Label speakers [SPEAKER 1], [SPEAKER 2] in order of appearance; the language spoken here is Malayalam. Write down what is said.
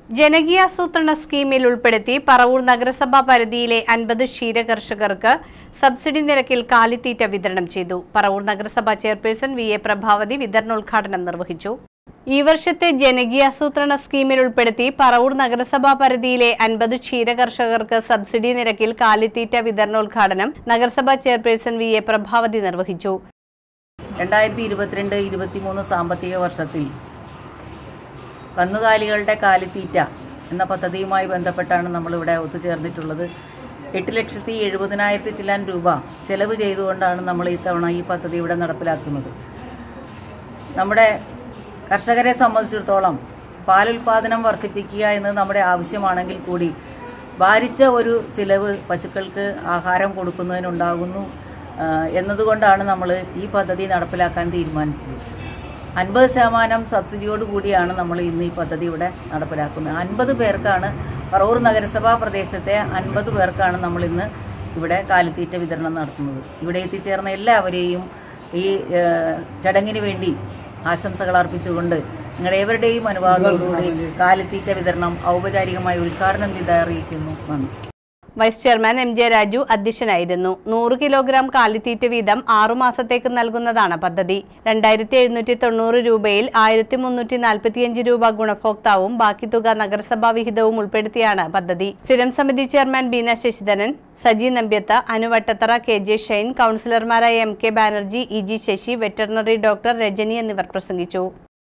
[SPEAKER 1] ജനകീയാസൂത്രണ സ്കീമിൽ ഉൾപ്പെടുത്തി പറവൂർ നഗരസഭാ പരിധിയിലെ അൻപത് ക്ഷീര കർഷകർക്ക് സബ്സിഡി നിരക്കിൽ കാലിത്തീറ്റ വിതരണം ചെയ്തു പറവൂർ നഗരസഭാ ചെയർപേഴ്സൺ വി എ പ്രഭാവതി വിതരണോദ്ഘാടനം നിർവഹിച്ചു ഈ വർഷത്തെ ജനകീയാസൂത്രണ സ്കീമിൽ ഉൾപ്പെടുത്തി പറവൂർ നഗരസഭാ പരിധിയിലെ അൻപത് ക്ഷീര കർഷകർക്ക് സബ്സിഡി നിരക്കിൽ കാലിത്തീറ്റ വിതരണോദ്ഘാടനം നഗരസഭാ ചെയർപേഴ്സൺ വി എ പ്രഭാവതി നിർവഹിച്ചു
[SPEAKER 2] രണ്ടായിരത്തി ഇരുപത്തിരണ്ട് ഇരുപത്തിമൂന്ന് സാമ്പത്തിക വർഷത്തിൽ കന്നുകാലികളുടെ കാലിത്തീറ്റ എന്ന പദ്ധതിയുമായി ബന്ധപ്പെട്ടാണ് നമ്മളിവിടെ ഒത്തുചേർന്നിട്ടുള്ളത് എട്ട് ലക്ഷത്തി എഴുപതിനായിരത്തി ചില്ലാൻ രൂപ ചെലവ് ചെയ്തുകൊണ്ടാണ് നമ്മൾ ഇത്തവണ ഈ പദ്ധതി ഇവിടെ നടപ്പിലാക്കുന്നത് നമ്മുടെ കർഷകരെ സംബന്ധിച്ചിടത്തോളം പാലുൽപാദനം വർദ്ധിപ്പിക്കുക എന്നത് നമ്മുടെ ആവശ്യമാണെങ്കിൽ കൂടി ഭാരിച്ച ഒരു ചിലവ് പശുക്കൾക്ക് ആഹാരം കൊടുക്കുന്നതിനുണ്ടാകുന്നു ആ, എന്നതുകൊണ്ടാണ് നമ്മൾ ഈ പദ്ധതി നടപ്പിലാക്കാൻ തീരുമാനിച്ചത് അൻപത് ശതമാനം സബ്സിഡിയോട് കൂടിയാണ് നമ്മൾ ഇന്ന് ഈ പദ്ധതി ഇവിടെ നടപ്പിലാക്കുന്നത് അൻപത് പേർക്കാണ് പറവൂർ നഗരസഭാ പ്രദേശത്തെ അൻപത് പേർക്കാണ് നമ്മൾ ഇന്ന് ഇവിടെ കാലിത്തീറ്റ വിതരണം നടത്തുന്നത് ഇവിടെ എത്തിച്ചേർന്ന എല്ലാവരെയും ഈ ഏഹ്, ചടങ്ങിന് വേണ്ടി ആശംസകൾ അർപ്പിച്ചുകൊണ്ട് നിങ്ങളുടെ ഏവരുടെയും അനുവാദത്തോടുകൂടി കാലിത്തീറ്റ വിതരണം ഔപചാരികമായി ഉദ്ഘാടനം ചെയ്ത് അറിയിക്കുന്നു നന്ദി
[SPEAKER 1] vice chairman M J Raju അധ്യക്ഷനായിരുന്നു നൂറ് കിലോഗ്രാം കാലിത്തീറ്റ വീതം ആറുമാസത്തേക്ക് നൽകുന്നതാണ് പദ്ധതി രണ്ടായിരത്തി എഴുന്നൂറ്റി തൊണ്ണൂറ് രൂപയിൽ ആയിരത്തി മുന്നൂറ്റി നാൽപ്പത്തിയഞ്ച് രൂപ ഗുണഭോക്താവും ബാക്കി തുക നഗരസഭാ വിഹിതവും ഉൾപ്പെടുത്തിയാണ് പദ്ധതി സ്ഥിരം സമിതി chairman Beena Sasidharan Saji Nambiath Anuvattathara K J Shine കൗൺസിലർമാരായ M K Banerjee E G Sasi veterinary doctor Rajani എന്നിവർ പ്രസംഗിച്ചു